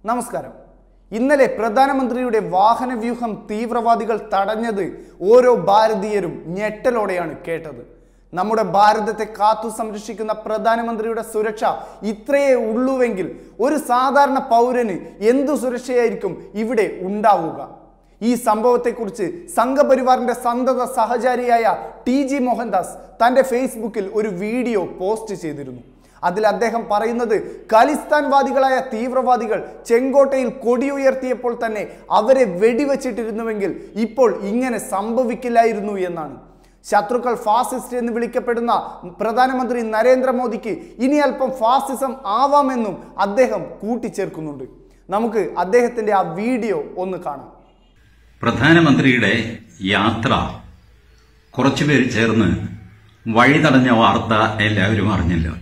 നമസ്കാരം ഇന്നലെ പ്രധാനമന്ത്രിയുടെ വാഹന വ്യൂഹം തീവ്രവാദികൾ തടഞ്ഞത് ഓരോ ഭാരതീയരും ഞെട്ടലോടെയാണ് കേട്ടത് നമ്മുടെ ഭാരതത്തെ കാത്തു സംരക്ഷിക്കുന്ന പ്രധാനമന്ത്രിയുടെ സുരക്ഷ ഇത്രയേ ഉള്ളുവെങ്കിൽ ഒരു സാധാരണ പൗരന് എന്തു സുരക്ഷയായിരിക്കും ഇവിടെ ഉണ്ടാവുക ഈ സംഭവത്തെക്കുറിച്ച് സംഘപരിവാറിന്റെ സന്തത സഹചാരിയായ ടി ജി മോഹൻദാസ് തന്റെ ഫേസ്ബുക്കിൽ ഒരു വീഡിയോ പോസ്റ്റ് ചെയ്തിരുന്നു അതിൽ അദ്ദേഹം പറയുന്നത് ഖലിസ്ഥാൻവാദികളായ തീവ്രവാദികൾ ചെങ്കോട്ടയിൽ കൊടിയുയർത്തിയപ്പോൾ തന്നെ അവരെ വെടിവെച്ചിട്ടിരുന്നുവെങ്കിൽ ഇപ്പോൾ ഇങ്ങനെ സംഭവിക്കില്ലായിരുന്നു എന്നാണ് ശത്രുക്കൾ ഫാസിസ്റ്റ് എന്ന് വിളിക്കപ്പെടുന്ന പ്രധാനമന്ത്രി നരേന്ദ്രമോദിക്ക് ഇനി അല്പം ഫാസിസം ആവാമെന്നും അദ്ദേഹം കൂട്ടിച്ചേർക്കുന്നുണ്ട് നമുക്ക് അദ്ദേഹത്തിന്റെ ആ വീഡിയോ ഒന്ന് കാണാം പ്രധാനമന്ത്രിയുടെ യാത്ര കുറച്ചുപേർ ചേർന്ന് വഴി തടഞ്ഞ വാർത്ത എല്ലാവരും അറിഞ്ഞല്ലോ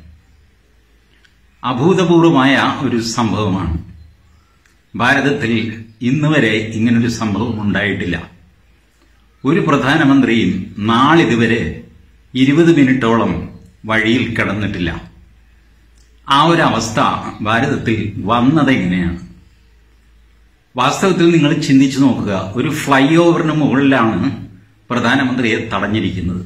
അഭൂതപൂർവമായ ഒരു സംഭവമാണ് ഭാരതത്തിൽ ഇന്ന് വരെ ഇങ്ങനൊരു സംഭവം ഉണ്ടായിട്ടില്ല ഒരു പ്രധാനമന്ത്രിയും നാളിതുവരെ ഇരുപത് മിനിറ്റോളം വഴിയിൽ കിടന്നിട്ടില്ല ആ ഒരു അവസ്ഥ ഭാരതത്തിൽ വന്നതെങ്ങനെയാണ് വാസ്തവത്തിൽ നിങ്ങൾ ചിന്തിച്ചു നോക്കുക ഒരു ഫ്ലൈ ഓവറിന് മുകളിലാണ് പ്രധാനമന്ത്രിയെ തടഞ്ഞിരിക്കുന്നത്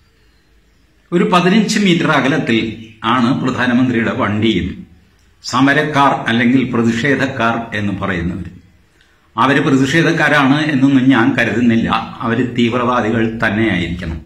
ഒരു പതിനഞ്ച് മീറ്റർ അകലത്തിൽ ആണ് പ്രധാനമന്ത്രിയുടെ വണ്ടിയും സമരക്കാർ അല്ലെങ്കിൽ പ്രതിഷേധക്കാർ എന്ന് പറയുന്നവർ അവര് പ്രതിഷേധക്കാരാണ് എന്നൊന്നും ഞാൻ കരുതുന്നില്ല അവര് തീവ്രവാദികൾ തന്നെയായിരിക്കണം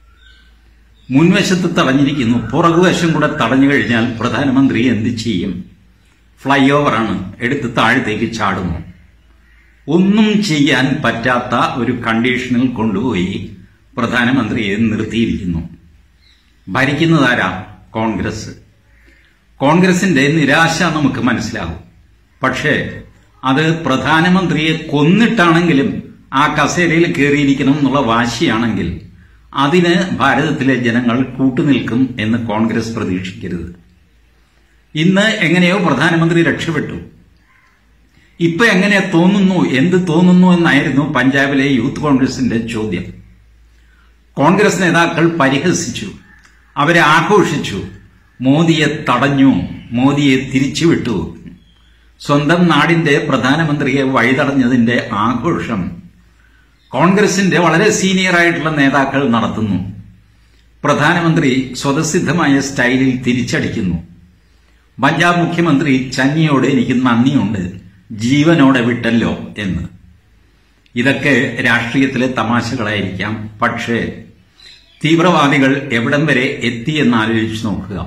മുൻവശത്ത് തടഞ്ഞിരിക്കുന്നു പുറകുവശം കൂടെ തടഞ്ഞു കഴിഞ്ഞാൽ പ്രധാനമന്ത്രി എന്ത് ചെയ്യും ഫ്ലൈ ഓവറാണ് എടുത്ത് താഴത്തേക്ക് ചാടുന്നു ഒന്നും ചെയ്യാൻ പറ്റാത്ത ഒരു കണ്ടീഷനിൽ കൊണ്ടുപോയി പ്രധാനമന്ത്രിയെ നിർത്തിയിരിക്കുന്നു ഭരിക്കുന്നതാരാ കോൺഗ്രസ് കോൺഗ്രസിന്റെ നിരാശ നമുക്ക് മനസ്സിലാകും പക്ഷേ അത് പ്രധാനമന്ത്രിയെ കൊന്നിട്ടാണെങ്കിലും ആ കസേരയിൽ കയറിയിരിക്കണം എന്നുള്ള വാശിയാണെങ്കിൽ അതിന് ഭാരതത്തിലെ ജനങ്ങൾ കൂട്ടുനിൽക്കും എന്ന് കോൺഗ്രസ് പ്രതീക്ഷിക്കരുത് ഇന്ന് എങ്ങനെയോ പ്രധാനമന്ത്രി രക്ഷപ്പെട്ടു ഇപ്പൊ എങ്ങനെ തോന്നുന്നു എന്ത് തോന്നുന്നു എന്നായിരുന്നു പഞ്ചാബിലെ യൂത്ത് കോൺഗ്രസിന്റെ ചോദ്യം കോൺഗ്രസ് നേതാക്കൾ പരിഹസിച്ചു അവരെ ആഘോഷിച്ചു മോദിയെ തടഞ്ഞു മോദിയെ തിരിച്ചുവിട്ടു സ്വന്തം നാടിന്റെ പ്രധാനമന്ത്രിയെ വഴിതടഞ്ഞതിന്റെ ആഘോഷം കോൺഗ്രസിന്റെ വളരെ സീനിയർ ആയിട്ടുള്ള നേതാക്കൾ നടത്തുന്നു പ്രധാനമന്ത്രി സ്വതസിദ്ധമായ സ്റ്റൈലിൽ തിരിച്ചടിക്കുന്നു പഞ്ചാബ് മുഖ്യമന്ത്രി ചന്നിയോട് എനിക്ക് നന്ദിയുണ്ട് ജീവനോടെ വിട്ടല്ലോ എന്ന് ഇതൊക്കെ രാഷ്ട്രീയത്തിലെ തമാശകളായിരിക്കാം പക്ഷേ തീവ്രവാദികൾ എവിടം വരെ എത്തിയെന്ന് ആലോചിച്ച് നോക്കുക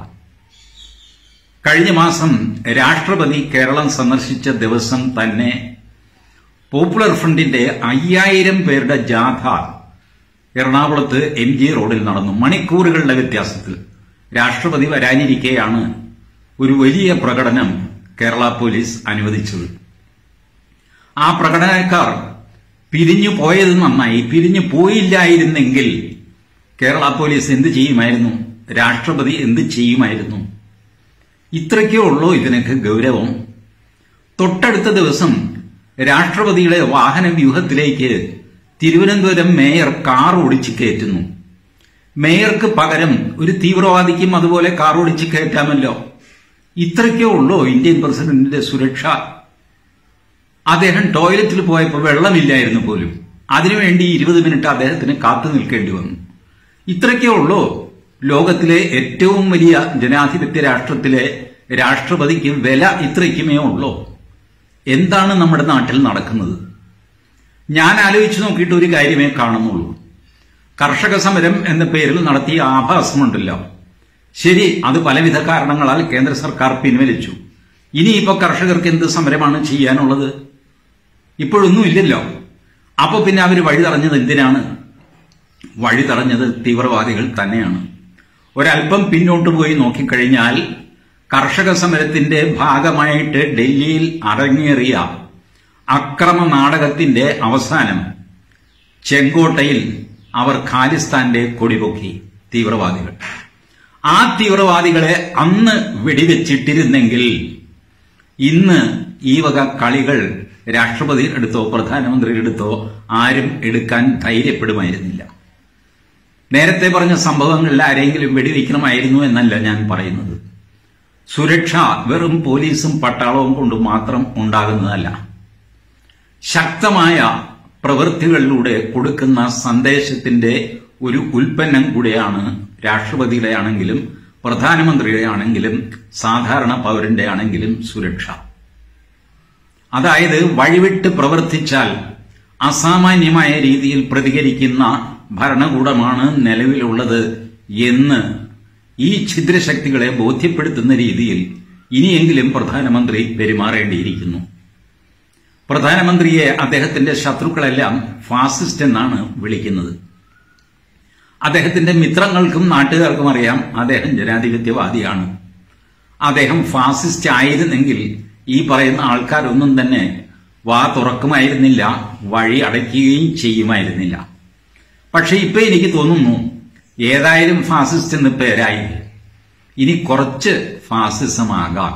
കഴിഞ്ഞ മാസം രാഷ്ട്രപതി കേരളം സന്ദർശിച്ച ദിവസം തന്നെ പോപ്പുലർ ഫ്രണ്ടിന്റെ അയ്യായിരം പേരുടെ ജാഥ എറണാകുളത്ത് എം ജി റോഡിൽ നടന്നു മണിക്കൂറുകളുടെ വ്യത്യാസത്തിൽ രാഷ്ട്രപതി വരാനിരിക്കെയാണ് ഒരു വലിയ പ്രകടനം കേരള പോലീസ് അനുവദിച്ചത് ആ പ്രകടനക്കാർ പിരിഞ്ഞു പോയത് നന്നായി പിരിഞ്ഞു പോയില്ലായിരുന്നെങ്കിൽ കേരള പോലീസ് എന്ത് ചെയ്യുമായിരുന്നു രാഷ്ട്രപതി എന്ത് ചെയ്യുമായിരുന്നു ഇത്രയ്ക്കേ ഉള്ളൂ ഇതിനൊക്കെ ഗൗരവം തൊട്ടടുത്ത ദിവസം രാഷ്ട്രപതിയുടെ വാഹന വ്യൂഹത്തിലേക്ക് തിരുവനന്തപുരം മേയർ കാർ ഓടിച്ച് കയറ്റുന്നു മേയർക്ക് പകരം ഒരു തീവ്രവാദിക്കും അതുപോലെ കാർ ഓടിച്ച് കയറ്റാമല്ലോ ഇത്രയ്ക്കേ ഉള്ളൂ ഇന്ത്യൻ പ്രസിഡന്റിന്റെ സുരക്ഷ അദ്ദേഹം ടോയ്ലറ്റിൽ പോയപ്പോൾ വെള്ളമില്ലായിരുന്നു പോലും അതിനുവേണ്ടി ഇരുപത് മിനിറ്റ് അദ്ദേഹത്തിന് കാത്തു നിൽക്കേണ്ടി വന്നു ഇത്രയ്ക്കേ ഉള്ളൂ ലോകത്തിലെ ഏറ്റവും വലിയ ജനാധിപത്യ രാഷ്ട്രത്തിലെ രാഷ്ട്രപതിക്ക് വില ഇത്രയ്ക്കുമേ ഉള്ളൂ എന്താണ് നമ്മുടെ നാട്ടിൽ നടക്കുന്നത് ഞാൻ ആലോചിച്ചു നോക്കിയിട്ട് ഒരു കാര്യമേ കാണുന്നുള്ളൂ കർഷക സമരം എന്ന പേരിൽ നടത്തിയ ആഭാസമുണ്ടല്ലോ ശരി അത് പലവിധ കാരണങ്ങളാൽ കേന്ദ്ര സർക്കാർ പിൻവലിച്ചു ഇനിയിപ്പോ കർഷകർക്ക് എന്ത് സമരമാണ് ചെയ്യാനുള്ളത് ഇപ്പോഴൊന്നും ഇല്ലല്ലോ അപ്പൊ പിന്നെ അവർ വഴി തടഞ്ഞത് എന്തിനാണ് വഴി തടഞ്ഞത് തീവ്രവാദികൾ തന്നെയാണ് ഒരല്പം പിന്നോട്ട് പോയി നോക്കിക്കഴിഞ്ഞാൽ കർഷക സമരത്തിന്റെ ഭാഗമായിട്ട് ഡൽഹിയിൽ അരങ്ങേറിയ അക്രമ നാടകത്തിന്റെ അവസാനം ചെങ്കോട്ടയിൽ അവർ ഖാലിസ്ഥാന്റെ കൊടിപൊക്കി തീവ്രവാദികൾ ആ തീവ്രവാദികളെ അന്ന് വെടിവെച്ചിട്ടിരുന്നെങ്കിൽ ഇന്ന് ഈ വക കളികൾ രാഷ്ട്രപതി എടുത്തോ പ്രധാനമന്ത്രി എടുത്തോ ആരും എടുക്കാൻ ധൈര്യപ്പെടുമായിരുന്നില്ല നേരത്തെ പറഞ്ഞ സംഭവങ്ങളിൽ ആരെങ്കിലും വെടിവെക്കണമായിരുന്നു എന്നല്ല ഞാൻ പറയുന്നത് സുരക്ഷ വെറും പോലീസും പട്ടാളവും കൊണ്ട് മാത്രം ഉണ്ടാകുന്നതല്ല ശക്തമായ പ്രവൃത്തികളിലൂടെ കൊടുക്കുന്ന സന്ദേശത്തിന്റെ ഒരു ഉൽപ്പന്നം കൂടെയാണ് രാഷ്ട്രപതിയുടെ ആണെങ്കിലും പ്രധാനമന്ത്രിയുടെ ആണെങ്കിലും സാധാരണ പൗരന്റെ ആണെങ്കിലും സുരക്ഷ അതായത് വഴിവിട്ട് പ്രവർത്തിച്ചാൽ അസാമാന്യമായ രീതിയിൽ പ്രതികരിക്കുന്ന ഭരണകൂടമാണ് നിലവിലുള്ളത് എന്ന് ഈ ഛിദ്രശക്തികളെ ബോധ്യപ്പെടുത്തുന്ന രീതിയിൽ ഇനിയെങ്കിലും പ്രധാനമന്ത്രി പെരുമാറേണ്ടിയിരിക്കുന്നു പ്രധാനമന്ത്രിയെ അദ്ദേഹത്തിന്റെ ശത്രുക്കളെല്ലാം ഫാസിസ്റ്റ് എന്നാണ് വിളിക്കുന്നത് അദ്ദേഹത്തിന്റെ മിത്രങ്ങൾക്കും നാട്ടുകാർക്കും അറിയാം അദ്ദേഹം ജനാധിപത്യവാദിയാണ് അദ്ദേഹം ഫാസിസ്റ്റ് ആയിരുന്നെങ്കിൽ ഈ പറയുന്ന ആൾക്കാരൊന്നും തന്നെ വാ തുറക്കുമായിരുന്നില്ല വഴി അടയ്ക്കുകയും ചെയ്യുമായിരുന്നില്ല പക്ഷെ ഇപ്പൊ എനിക്ക് തോന്നുന്നു ഏതായാലും ഫാസിസ്റ്റ് എന്ന് പേരായി ഇനി കുറച്ച് ഫാസിസമാകാം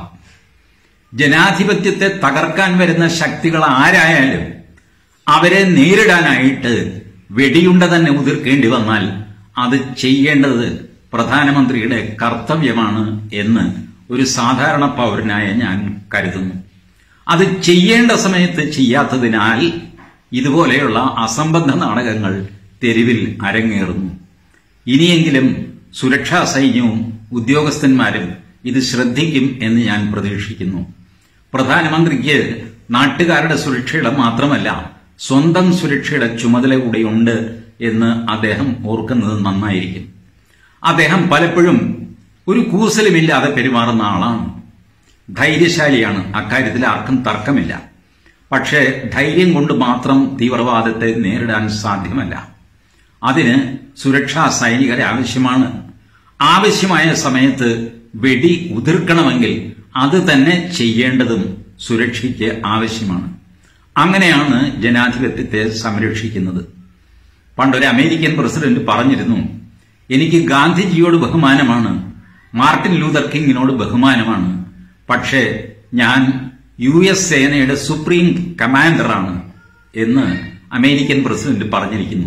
ജനാധിപത്യത്തെ തകർക്കാൻ വരുന്ന ശക്തികൾ ആരായാലും അവരെ നേരിടാനായിട്ട് വെടിയുണ്ട തന്നെ ഉതിർക്കേണ്ടി വന്നാൽ അത് ചെയ്യേണ്ടത് പ്രധാനമന്ത്രിയുടെ കർത്തവ്യമാണ് എന്ന് ഒരു സാധാരണ പൗരനായ ഞാൻ കരുതുന്നു അത് ചെയ്യേണ്ട സമയത്ത് ചെയ്യാത്തതിനാൽ ഇതുപോലെയുള്ള അസംബന്ധ നാടകങ്ങൾ തെരുവിൽ അരങ്ങേറുന്നു ഇനിയെങ്കിലും സുരക്ഷാ സൈന്യവും ഉദ്യോഗസ്ഥന്മാരും ഇത് ശ്രദ്ധിക്കും എന്ന് ഞാൻ പ്രതീക്ഷിക്കുന്നു പ്രധാനമന്ത്രിക്ക് നാട്ടുകാരുടെ സുരക്ഷയുടെ മാത്രമല്ല സ്വന്തം സുരക്ഷയുടെ ചുമതല കൂടെയുണ്ട് എന്ന് അദ്ദേഹം ഓർക്കുന്നത് നന്നായിരിക്കും അദ്ദേഹം പലപ്പോഴും ഒരു കൂസലുമില്ലാതെ പെരുമാറുന്ന ആളാണ് ധൈര്യശാലിയാണ് അക്കാര്യത്തിൽ ആർക്കും തർക്കമില്ല പക്ഷേ ധൈര്യം കൊണ്ട് മാത്രം തീവ്രവാദത്തെ നേരിടാൻ സാധ്യമല്ല അതിന് സുരക്ഷാ സൈനികരെ ആവശ്യമാണ് ആവശ്യമായ സമയത്ത് വെടി ഉതിർക്കണമെങ്കിൽ അത് തന്നെ ചെയ്യേണ്ടതും സുരക്ഷയ്ക്ക് ആവശ്യമാണ് അങ്ങനെയാണ് ജനാധിപത്യത്തെ സംരക്ഷിക്കുന്നത് പണ്ടൊരു അമേരിക്കൻ പ്രസിഡന്റ് പറഞ്ഞിരുന്നു എനിക്ക് ഗാന്ധിജിയോട് ബഹുമാനമാണ് മാർട്ടിൻ ലൂതർ കിങ്ങിനോട് ബഹുമാനമാണ് പക്ഷേ ഞാൻ യു എസ് സേനയുടെ സുപ്രീം കമാൻഡറാണ് എന്ന് അമേരിക്കൻ പ്രസിഡന്റ് പറഞ്ഞിരിക്കുന്നു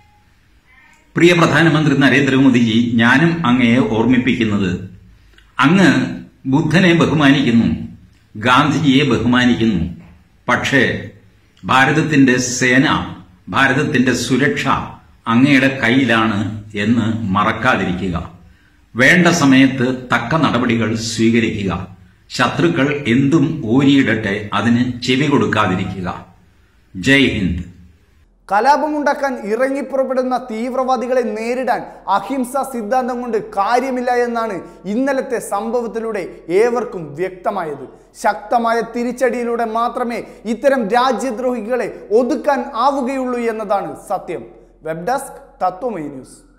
പ്രിയ പ്രധാനമന്ത്രി നരേന്ദ്രമോദിജി ഞാനും അങ്ങയെ ഓർമ്മിപ്പിക്കുന്നത് അങ്ങ് ബുദ്ധനെ ബഹുമാനിക്കുന്നു ഗാന്ധിജിയെ ബഹുമാനിക്കുന്നു പക്ഷേ ഭാരതത്തിന്റെ സേന ഭാരതത്തിന്റെ സുരക്ഷ അങ്ങയുടെ കയ്യിലാണ് എന്ന് മറക്കാതിരിക്കുക വേണ്ട സമയത്ത് തക്ക നടപടികൾ സ്വീകരിക്കുക ശത്രുക്കൾ എന്തും ഓരിയിടട്ടെ അതിന് ചെവി കൊടുക്കാതിരിക്കുക ജയ് ഹിന്ദ് കലാപമുണ്ടാക്കാൻ ഇറങ്ങിപ്പുറപ്പെടുന്ന തീവ്രവാദികളെ നേരിടാൻ അഹിംസ സിദ്ധാന്തം കൊണ്ട് കാര്യമില്ല എന്നാണ് ഇന്നലത്തെ സംഭവത്തിലൂടെ ഏവർക്കും വ്യക്തമായത് ശക്തമായ തിരിച്ചടിയിലൂടെ മാത്രമേ ഇത്തരം രാജ്യദ്രോഹികളെ ഒതുക്കാൻ ആവുകയുള്ളൂ എന്നതാണ് സത്യം വെബ് ഡെസ്ക് തത്വമൈ ന്യൂസ്